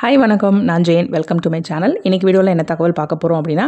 hi வணக்கம் நான் Jayan welcome to my channel இன்றைக்கி வீடியோவில் என்ன தகவல் பார்க்க போகிறோம் அப்படின்னா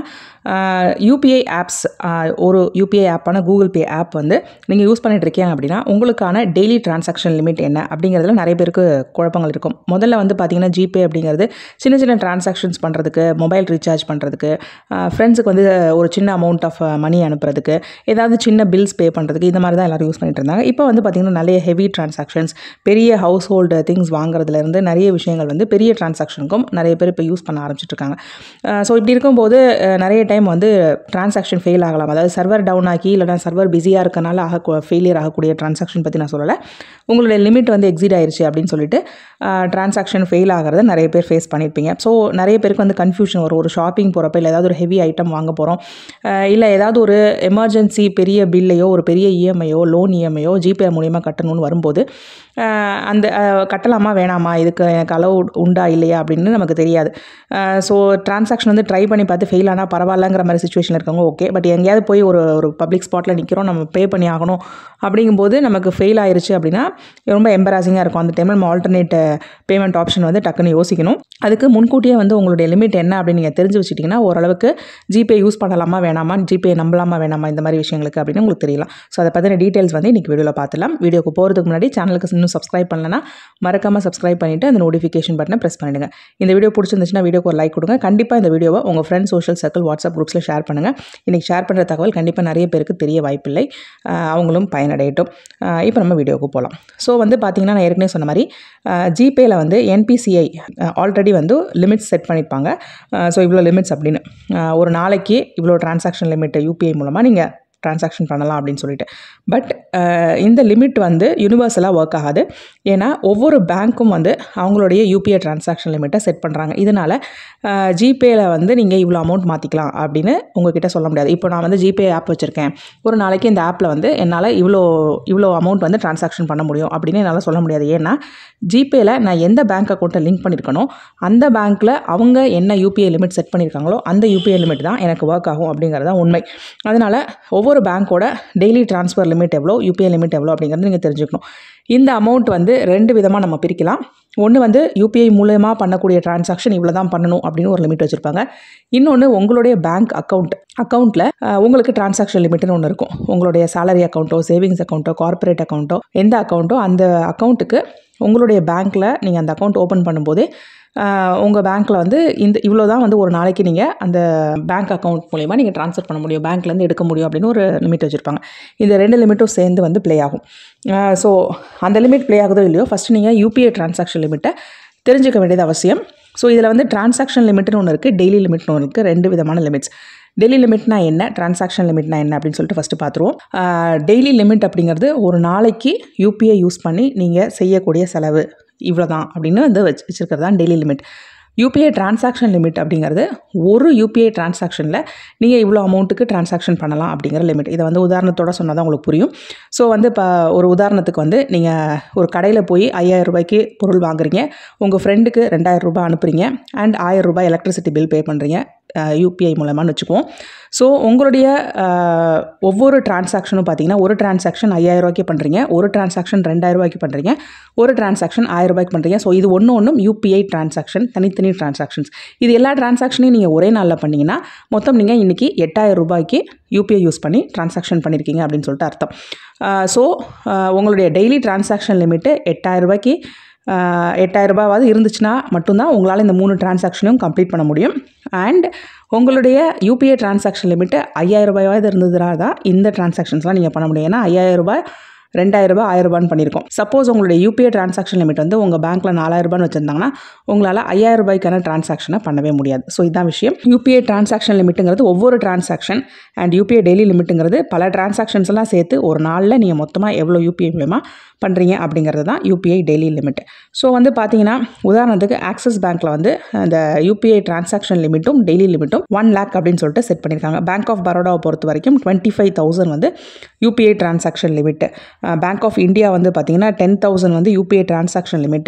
யூபிஐ ஆப்ஸ் ஒரு யூபிஐ ஆப்பான கூகுள் பே ஆப் வந்து நீங்கள் யூஸ் பண்ணிட்டு இருக்கீங்க அப்படின்னா உங்களுக்கான டெய்லி டிரான்சாக்ஷன் லிமிட் என்ன அப்படிங்கிறதுல நிறைய பேருக்கு குழப்பங்கள் இருக்கும் முதல்ல வந்து பார்த்தீங்கன்னா ஜிபே அப்படிங்கிறது சின்ன சின்ன டிரான்சாக்ஷன்ஸ் பண்ணுறதுக்கு மொபைல் ரீசார்ஜ் பண்ணுறதுக்கு ஃப்ரெண்ட்ஸுக்கு வந்து ஒரு சின்ன அமௌண்ட் ஆஃப் மணி அனுப்புறதுக்கு ஏதாவது சின்ன பில்ஸ் பே பண்ணுறதுக்கு இந்த மாதிரி தான் எல்லோரும் யூஸ் பண்ணிட்டு இருந்தாங்க இப்போ வந்து பார்த்திங்கன்னா நிறைய ஹெவி டிரான்சாக்ஷன்ஸ் பெரிய ஹவுஸ் ஹோல்டு திங்ஸ் வாங்குறதுலேருந்து நிறைய விஷயங்கள் வந்து பெரிய டிரான்சாக்ஷனுக்கும் நிறைய பேர் இப்போ யூஸ் பண்ண ஆரம்பிச்சிட்ருக்காங்க ஸோ இப்படி இருக்கும்போது அஹ், நிறைய டைம் வந்து டிரான்சாக்ஷன் ஃபெயில் ஆகலாம் அதாவது சர்வர் டவுன் ஆகி இல்லைனா சர்வர் பிஸியாக இருக்கனால ஆக ஃபெயிலியர் ஆகக்கூடிய டிரான்சாக்ஷன் பற்றி நான் சொல்லலை உங்களுடைய லிமிட் வந்து எக்ஸிட் ஆயிருச்சு அப்படின்னு சொல்லிட்டு டிரான்சாக்ஷன் ஃபெயில் ஆகிறத நிறைய பேர் ஃபேஸ் பண்ணியிருப்பீங்க ஸோ நிறைய பேருக்கு வந்து கன்ஃபியூஷன் வரும் ஒரு ஷாப்பிங் போகிறப்ப இல்லை ஏதாவது ஒரு ஹெவி ஐட்டம் வாங்க போகிறோம் இல்லை ஏதாவது ஒரு எமர்ஜென்சி பெரிய பில்லையோ ஒரு பெரிய இஎம்ஐயோ லோன் இஎம்ஐயோ ஜிபே மூலியமாக கட்டணும்னு வரும்போது அஹ், அந்த அஹ், கட்டலாமா வேணாமா இதுக்கு எனக்கு அளவு உண்டா இல்லையா அப்படின்னு நமக்கு தெரியாது ஸோ டிரான்சாக்ஷன் வந்து ட்ரை பண்ணி பார்த்து ஃபெயில் ஆனால் பரவாயில்லங்கிற மாதிரி சுச்சுவேஷனில் இருக்கவங்க ஓகே பட் எங்கேயாவது போய் ஒரு ஒரு பப்ளிக் ஸ்பாட்டில் நிற்கிறோம் நம்ம பே பண்ணி ஆகணும் அப்படிங்கும்போது நமக்கு ஃபெயில் ஆயிருச்சு அப்படின்னா ரொம்ப எம்பராசிங்காக இருக்கும் அந்த டைமில் நம்ம ஆல்டர்னேட் பேமெண்ட் ஆப்ஷன் வந்து டக்குன்னு யோசிக்கணும் அதுக்கு முன்கூட்டியே வந்து உங்களுடைய லிமிட் என்ன அப்படின்னு நீங்கள் தெரிஞ்சு வச்சுட்டிங்கன்னா ஓரளவுக்கு ஜிபே யூஸ் பண்ணலாமா வேணாமா ஜிபே நம்பலாமா வேணாமா இந்த மாதிரி விஷயங்களுக்கு அப்படின்னு உங்களுக்கு தெரியலாம் ஸோ அதை பற்றின டீட்டெயில்ஸ் வந்து இன்றைக்கி வீடியோவில் பார்த்துலாம் வீடியோக்கு போகிறதுக்கு முன்னாடி சேனலுக்கு இன்னும் சப்ஸ்கிரைப் பண்ணலன்னா மறக்காமல் சப்ஸ்கிரைப் பண்ணிவிட்டு அந்த நோட்டிஃபிகேஷன் பட்டனை ப்ரெஸ் பண்ணிடுங்க இந்த வீடியோ பிடிச்சிருந்துச்சுன்னா வீடியோக்கு ஒரு லைக் கொடுங்க கண்டிப்பாக இந்த வீடியோவை உங்கள் ஃப்ரெண்ட்ஸ் சோஷியல் சர்க்கிள் வாட்ஸ்அப் குரூப்ஸில் ஷேர் பண்ணுங்கள் இன்றைக்கி ஷேர் பண்ணுற தகவல் கண்டிப்பாக நிறைய பேருக்கு தெரிய வாய்ப்பில்லை ஆஹ் அவங்களும் பயனடையட்டும் இப்போ நம்ம வீடியோவுக்கு போகலாம் ஸோ வந்து பார்த்திங்கன்னா நான் ஏற்கனவே சொன்ன மாதிரி ஜிபேயில் வந்து என்பிசிஐ ஆல்ரெடி வந்து லிமிட்ஸ் செட் பண்ணியிருப்பாங்க ஸோ இவ்வளோ லிமிட்ஸ் அப்படின்னு ஆஹ் ஒரு நாளைக்கு இவ்வளோ டிரான்சாக்ஷன் லிமிட் யூபிஐ மூலமாக நீங்கள் ட்ரான்சாக்ஷன் பண்ணலாம் அப்படின்னு சொல்லிட்டு பட் இந்த லிமிட் வந்து யூனிவர்சலாக ஒர்க் ஆகாது ஏன்னா ஒவ்வொரு பேங்க்கும் வந்து அவங்களுடைய யூபிஐ ட்ரான்சாக்ஷன் லிமிட்டை செட் பண்ணுறாங்க இதனால் ஜிபேயில் வந்து நீங்கள் இவ்வளோ அமௌண்ட் மாற்றிக்கலாம் அப்படின்னு உங்ககிட்ட சொல்ல முடியாது இப்போ நான் வந்து ஜிபே ஆப் வச்சுருக்கேன் ஒரு நாளைக்கு இந்த ஆப்பில் வந்து என்னால் இவ்வளோ இவ்வளோ அமௌண்ட் வந்து ட்ரான்சாக்ஷன் பண்ண முடியும் அப்படின்னு என்னால் சொல்ல முடியாது ஏன்னா ஜிபேயில் நான் எந்த பேங்க் அக்கௌண்ட்டை லிங்க் பண்ணியிருக்கனோ அந்த பேங்க்கில் அவங்க என்ன யூபிஐ லிமிட் செட் பண்ணியிருக்காங்களோ அந்த யூபிஐ லிமிட் தான் எனக்கு ஒர்க் ஆகும் அப்படிங்கிறது தான் உண்மை அதனால் ஒவ்வொரு பேங்க்கோட டெய்லி ட்ரான்ஸ்ஃபர் லிமிட் எவ்வளோ யூபிஐ லிமிட் எவ்வளோ அப்படிங்கிறது நீங்கள் தெரிஞ்சுக்கணும் இந்த அமௌண்ட் வந்து ரெண்டு விதமாக நம்ம பிரிக்கலாம் ஒன்று வந்து யூபிஐ மூலயமா பண்ணக்கூடிய டிரான்சாக்ஷன் இவ்வளோ தான் பண்ணணும் அப்படின்னு ஒரு லிமிட் வச்சுருப்பாங்க இன்னொன்று உங்களுடைய பேங்க் அக்கௌண்ட் அக்கௌண்ட்டில் உங்களுக்கு டிரான்சாக்ஷன் லிமிட்னு ஒன்று இருக்கும் உங்களுடைய சேலரி அக்கௌண்ட்டோ சேவிங்ஸ் அக்கௌண்ட்டோ கார்ப்பரேட் அக்கௌண்ட்டோ எந்த அக்கௌண்ட்டோ அந்த அக்கௌண்ட்டுக்கு உங்களுடைய பேங்க்கில் நீங்கள் அந்த அக்கௌண்ட் ஓப்பன் பண்ணும்போதே உங்கள் பேங்க்கில் வந்து இந்த இவ்வளோ தான் வந்து ஒரு நாளைக்கு நீங்கள் அந்த பேங்க் அக்கௌண்ட் மூலயமா நீங்கள் ட்ரான்ஸ்ஃபர் பண்ண முடியும் பேங்க்லேருந்து எடுக்க முடியும் அப்படின்னு ஒரு லிமிட் வச்சுருப்பாங்க இந்த ரெண்டு லிமிட்டும் சேர்ந்து வந்து ப்ளே ஆகும் ஸோ அந்த லிமிட் ப்ளே ஆகுதோ இல்லையோ ஃபஸ்ட்டு நீங்கள் யூபிஐ ட்ரான்சாக்ஷன் லிமிட்டை தெரிஞ்சுக்க வேண்டியது அவசியம் ஸோ இதில் வந்து டிரான்சாக்ஷன் லிமிட்னு ஒன்று இருக்குது டெய்லி லிமிட்னு ஒன்று இருக்குது ரெண்டு விதமான லிமிட்ஸ் டெய்லி லிமிட்னா என்ன டிரான்சாக்ஷன் லிமிட்னா என்ன அப்படின்னு சொல்லிட்டு ஃபஸ்ட்டு பார்த்துருவோம் டெய்லி லிமிட் அப்படிங்கிறது ஒரு நாளைக்கு யூபிஐ யூஸ் பண்ணி நீங்கள் செய்யக்கூடிய செலவு இவ்வளோ தான் அப்படின்னு வந்து வச்சு வச்சுருக்கிறது தான் daily limit UPI transaction limit அப்படிங்கிறது ஒரு யூபிஐ டிரான்சாக்ஷனில் நீங்கள் இவ்வளோ அமௌண்ட்டுக்கு டிரான்சாக்ஷன் பண்ணலாம் அப்படிங்கிற லிமிட் இதை வந்து உதாரணத்தோட சொன்னால் தான் உங்களுக்கு புரியும் ஸோ வந்து இப்போ ஒரு உதாரணத்துக்கு வந்து நீங்கள் ஒரு கடையில் போய் ஐயாயிரம் ரூபாய்க்கு பொருள் வாங்குறீங்க உங்கள் ஃப்ரெண்டுக்கு ரெண்டாயிரம் ரூபாய் அனுப்புறீங்க அண்ட் ஆயிரம் ரூபாய் எலக்ட்ரிசிட்டி பில் பே பண்ணுறீங்க யூபிஐ மூலமானு வச்சுக்குவோம் ஸோ உங்களுடைய அஹ், ஒவ்வொரு டிரான்சாக்ஷனும் பார்த்தீங்கன்னா ஒரு டிரான்சாக்ஷன் ஐயாயிரம் ரூபாய்க்கு பண்ணுறீங்க ஒரு டிரான்சாக்ஷன் ரெண்டாயிரம் ரூபாய்க்கு பண்ணுறீங்க ஒரு டிரான்சாக்ஷன் ஆயிரம் ரூபாய்க்கு பண்ணுறீங்க ஸோ இது ஒன்று ஒன்றும் யூபிஐ டிரான்சாக்ஷன் தனித்தனி டிரான்சாக்ஷன்ஸ் இது எல்லா டிரான்சாக்ஷனையும் நீங்கள் ஒரே நாளில் பண்ணீங்கன்னா மொத்தம் நீங்கள் இன்றைக்கி எட்டாயிரம் ரூபாய்க்கு யூபிஐ யூஸ் பண்ணி டிரான்சாக்ஷன் பண்ணியிருக்கீங்க அப்படின்னு சொல்லிட்டு அர்த்தம் ஸோ உங்களுடைய டெய்லி டிரான்சாக்ஷன் லிமிட்டு எட்டாயிரம் ரூபாய்க்கு எட்டாயிரம் ரூபாயாவது இருந்துச்சுன்னா மட்டும்தான் உங்களால் இந்த மூணு டிரான்சாக்ஷனையும் கம்ப்ளீட் பண்ண முடியும் அண்ட் உங்களுடைய யூபிஐ டிரான்சாக்ஷன் லிமிட்டு ஐயாயிரம் ரூபாயாவது இருந்ததுனா தான் இந்த டிரான்சாக்ஷன்ஸ்லாம் நீங்கள் பண்ண முடியும் ஏன்னா ஐயாயிரம் ரூபாய் ரெண்டாயிரம் ரூபாய் ஆயிரம் ரூபான்னு பண்ணியிருக்கோம் சப்போஸ் உங்களுடைய யூபிஐ டிரான்சாக்ஷன் லிமிட் வந்து உங்கள் பேங்க்கில் நாலாயிரம் ரூபான்னு வச்சுருந்தாங்கன்னா உங்களால் ஐயாயிரம் ரூபாய்க்கான டிரான்சாக்ஷனை பண்ணவே முடியாது ஸோ இதான் விஷயம் யூபிஐ டிரான்சாக்ஷன் லிமிட்டுங்கிறது ஒவ்வொரு டிரான்சாக்ஷன் அண்ட் யூபிஐ டெய்லி லிமிட்டுங்கிறது பல டிரான்சாக்ஷன்ஸ் எல்லாம் சேர்த்து ஒரு நாளில் நீங்கள் மொத்தமாக எவ்வளோ யூபிஐ மூலமா பண்ணுறீங்க அப்படிங்கிறது தான் யூபிஐ டெய்லி லிமிட் ஸோ வந்து பார்த்தீங்கன்னா உதாரணத்துக்கு ஆக்சிஸ் பேங்க்கில் வந்து அந்த யூபிஐ டிரான்சாக்ஷன் லிமிட்டும் டெய்லி லிமிட்டும் ஒன் லேக் அப்படின்னு சொல்லிட்டு செட் பண்ணியிருக்காங்க பேங்க் ஆஃப் பரோடாவை பொறுத்த வரைக்கும் டுவெண்ட்டி ஃபைவ் தௌசண்ட் வந்து UPI transaction limit bank of India வந்து பார்த்தீங்கன்னா டென் தௌசண்ட் வந்து யூபிஐ டிரான்சாக்ஷன் லிமிட்டு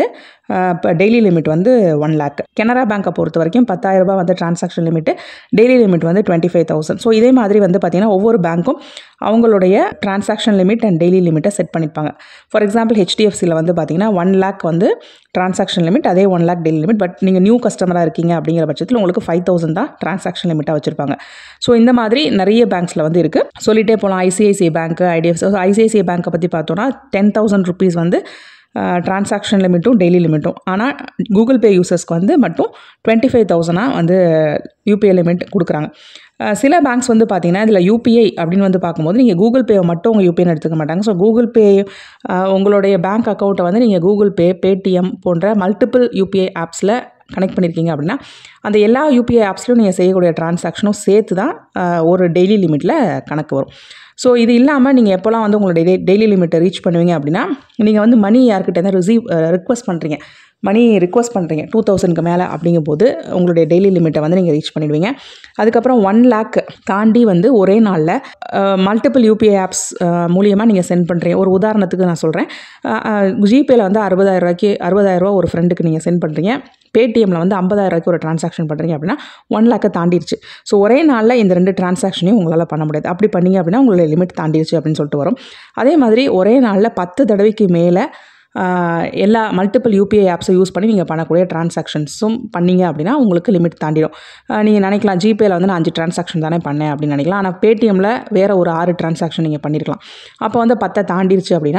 இப்போ டெய்லி லிமிட் வந்து ஒன் லேக் கனரா பேங்க்கை பொறுத்த வரைக்கும் பத்தாயிரம் ரூபாய் வந்து டிரான்சாக்ஷன் லிமிட்டு டெய்லி லிமிட் வந்து டுவெண்ட்டி ஃபைவ் தௌசண்ட் ஸோ இதே மாதிரி வந்து பார்த்திங்கன்னா ஒவ்வொரு பேங்க்கும் அவங்களுடைய டிரான்சாக்ஷன் லிமிட் அண்ட் டெய்லி லிமிட்டை செட் பண்ணியிருப்பாங்க ஃபார் எக்ஸாம்பிள் ஹெச்டிஎஃப்சியில் வந்து பார்த்திங்கன்னா ஒன் லேக் வந்து டிரான்சாக்ஷன் லிமிட் அதே one lakh daily limit but நீங்கள் நியூ கஸ்டமராக இருக்கீங்க அப்படிங்கிற பட்சத்தில் உங்களுக்கு ஃபைவ் தௌசண்ட் தான் டிரான்சாக்ஷன் லிமிட்டாக வச்சுருப்பாங்க ஸோ இந்த மாதிரி நிறைய பேங்க்ஸில் வந்து இருக்குது சொல்லிட்டே போகலாம் ஐசிஐசிஐ பேங்க்கு ஐடிஎஃப்சி ஸோ ஐசிஐசிஐ பேங்க்கை பற்றி பார்த்தோன்னா டென் தௌசண்ட் ருபீஸ் வந்து டிரான்சாக்ஷன் லிமிட்டும் டெய்லி லிமிட்டும் ஆனால் கூகுள் பே யூசர்ஸ்க்கு வந்து மட்டும் டுவெண்ட்டி ஃபைவ் தௌசண்டாக வந்து யூபிஐ லிமிட் கொடுக்குறாங்க சில பேங்க்ஸ் வந்து பார்த்தீங்கன்னா இதில் யூபிஐ அப்படின்னு வந்து பார்க்கும்போது நீங்கள் கூகுள் பேவை மட்டும் உங்கள் யூபிஐன்னு எடுத்துக்க மாட்டாங்க ஸோ கூகுள் பே உங்களுடைய பேங்க் அக்கௌண்ட்டை வந்து நீங்கள் கூகுள் பே பேடிஎம் போன்ற மல்டிபிள் யூபிஐ ஆப்ஸில் கனெக்ட் பண்ணியிருக்கீங்க அப்படின்னா அந்த எல்லா யூபிஐ ஆப்ஸ்லையும் நீங்கள் செய்யக்கூடிய டிரான்சாக்ஷனும் சேர்த்து தான் ஒரு டெய்லி லிமிட்டில் கணக்கு வரும் ஸோ இது இல்லாமல் நீங்கள் எப்போல்லாம் வந்து உங்களோட டெய் டெய்லி லிமிட்டை ரீச் பண்ணுவீங்க அப்படின்னா நீங்கள் வந்து மணி யார்கிட்ட தான் ரிசீவ் ரிக்வஸ்ட் பண்ணுறீங்க மணி ரிக்வஸ்ட் பண்ணுறீங்க டூ தௌசண்ட்க்கு மேலே அப்படிங்கும்போது உங்களுடைய டெய்லி லிமிட்டை வந்து நீங்கள் ரீச் பண்ணிடுவீங்க அதுக்கப்புறம் ஒன் லேக் தாண்டி வந்து ஒரே நாளில் மல்டிபிள் யூபிஐ ஆப்ஸ் மூலியமாக நீங்கள் சென்ட் பண்ணுறீங்க ஒரு உதாரணத்துக்கு நான் சொல்கிறேன் ஜிபேயில் வந்து அறுபதாயிரம் ரூபாய்க்கு அறுபதாயிரரூவா ஒரு ஃப்ரெண்டுக்கு நீங்கள் சென்ட் பண்ணுறீங்க பேடிஎம்மில் வந்து ஐம்பதாயிரரூபாய்க்கு ஒரு ட்ரான்சாக்ஷன் பண்ணுறீங்க அப்படின்னா ஒன் லேக்கை தாண்டிடுச்சு ஸோ ஒரே நாளில் இந்த ரெண்டு ட்ரான்சாக்ஷனையும் உங்களால் பண்ண முடியாது அப்படி பண்ணீங்க அப்படின்னா உங்களுடைய லிமிட் தாண்டிடுச்சு அப்படின்னு சொல்லிட்டு வரும் அதே மாதிரி ஒரே நாளில் பத்து தடவைக்கு மேலே எல்லா மல்டிபிள் யூபிஐ ஆப்ஸை யூஸ் பண்ணி நீங்கள் பண்ணக்கூடிய ட்ரான்சாக்ஷன்ஸும் பண்ணீங்க அப்படின்னா உங்களுக்கு லிமிட் தாண்டிடும் நீங்கள் நினைக்கலாம் ஜிபேயில் வந்து நான் அஞ்சு ட்ரான்சாக்ஷன் தானே பண்ணேன் அப்படின்னு நினைக்கலாம் ஆனால் பேடிஎம்மில் வேறு ஒரு ஆறு ட்ரான்சாக்ஷன் நீங்கள் பண்ணியிருக்கலாம் அப்போ வந்து பத்தை தாண்டிடுச்சு அப்படின்னா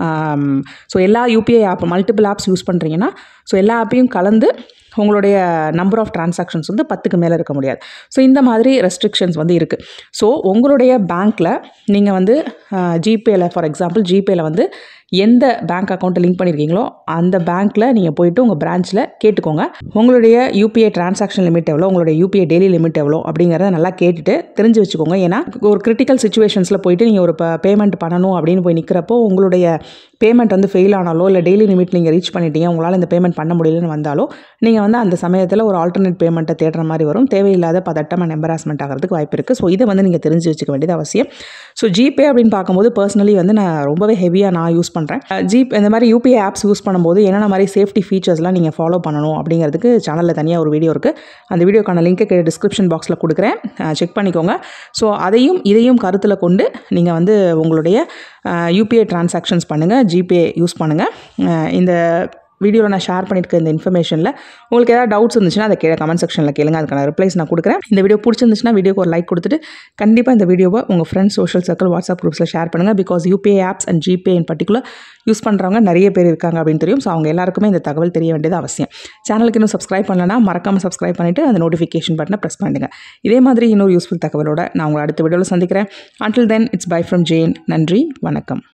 ஸோ எல்லா UPI app multiple apps use பண்ணுறீங்கன்னா ஸோ எல்லா ஆப்பையும் கலந்து உங்களுடைய நம்பர் ஆஃப் ட்ரான்சாக்ஷன்ஸ் வந்து பத்துக்கு மேலே இருக்க முடியாது ஸோ இந்த மாதிரி ரெஸ்ட்ரிக்ஷன்ஸ் வந்து இருக்குது ஸோ உங்களுடைய பேங்க்கில் நீங்கள் வந்து ஜிபேயில் ஃபார் எக்ஸாம்பிள் ஜிபேயில் வந்து எந்த பேங்க் அக்கௌண்ட்டை லிங்க் பண்ணியிருக்கீங்களோ அந்த பேங்க்கில் நீங்கள் போயிட்டு உங்கள் பிரான்ச்சில் கேட்டுக்கோங்க உங்களுடைய யூபிஐ டிரான்சாக்ஷன் லிமிட் எவ்வளோ உங்களுடைய யூபிஐ டெய்லி லிமிட் எவ்வளோ அப்படிங்கிறத நல்லா கேட்டுட்டு தெரிஞ்சு வச்சுக்கோங்க ஏன்னா ஒரு கிரிட்டிக்கல் சுச்சுவேஷன்ஸில் போயிட்டு நீங்கள் ஒரு பேமெண்ட் பண்ணணும் அப்படின்னு போய் நிற்கிறப்போ உங்களுடைய பேமெண்ட் வந்து ஃபெயில் ஆனாலோ இல்லை டெய்லி லிமிட் நீங்கள் ரீச் பண்ணிட்டீங்க உங்களால் இந்த பேமெண்ட் பண்ண முடியலன்னு வந்தாலோ நீங்கள் வந்து அந்த சமயத்தில் ஒரு ஆல்டர்னேட் பேமெண்ட்டை தேடுற மாதிரி வரும் தேவையில்லாத பதட்டமாக எம்பராஸ்மெண்ட் ஆகிறதுக்கு வாய்ப்பு இருக்குது ஸோ இதை வந்து நீங்கள் தெரிஞ்சு வச்சுக்க வேண்டியது அவசியம் ஸோ ஜிபே அப்படின்னு பார்க்கும்போது பர்சனலி வந்து நான் ரொம்பவே ஹெவியாக நான் யூஸ் பண்ணுறேன் ஜிப் இந்த மாதிரி யூபிஐ ஆப்ஸ் யூஸ் பண்ணும்போது என்னென்ன மாதிரி சேஃப்டி ஃபீச்சர்ஸ்லாம் நீங்கள் ஃபாலோ பண்ணணும் அப்படிங்கிறதுக்கு சேனலில் தனியாக ஒரு வீடியோ இருக்குது அந்த வீடியோக்கான லிங்க்கு டிஸ்கிரிப்ஷன் பாக்ஸில் கொடுக்குறேன் செக் பண்ணிக்கோங்க ஸோ அதையும் இதையும் கருத்தில் கொண்டு நீங்கள் வந்து உங்களுடைய யூபிஐ டிரான்சாக்ஷன்ஸ் பண்ணுங்கள் ஜிபே யூஸ் பண்ணுங்கள் இந்த வீடியோவில் நான் ஷேர் பண்ணியிருக்க இந்த இன்ஃபர்மேஷனில் உங்களுக்கு ஏதாவது டவுட்ஸ் இருந்துச்சுன்னா அதை கீழே கமெண்ட் செக்ஷனில் கேளுங்க அதுக்கான ரிப்ளைஸ் நான் கொடுக்குறேன் இந்த வீடியோ பிடிச்சிருந்துச்சுன்னா வீடியோக்கு ஒரு லைக் கொடுத்துட்டு கண்டிப்பாக இந்த வீடியோவை உங்கள் ஃப்ரெண்ட்ஸ் சோஷியல் சர்க்கிள் வாட்ஸ்அப் குரூப்ஸில் ஷேர் பண்ணுங்கள் because UPI apps and G Pay in particular use பண்ணுறவங்க நிறைய பேர் இருக்காங்க அப்படின்னு தெரியும் ஸோ அவங்க எல்லாருக்குமே இந்த தகவல் தெரிய வேண்டியது அவசியம் சேனலுக்கு இன்னும் சப்ஸ்கிரைப் பண்ணலன்னா மறக்காமல் சப்ஸ்கிரைப் பண்ணிவிட்டு அந்த நோட்டிஃபிகேஷன் பட்டனை ப்ரெஸ் பண்ணுங்கள் இதே மாதிரி இன்னொரு யூஸ்ஃபுல் தகவலோட நான் உங்களை அடுத்த வீடியோவில் சந்திக்கிறேன் until then it's bye from Jain நன்றி வணக்கம்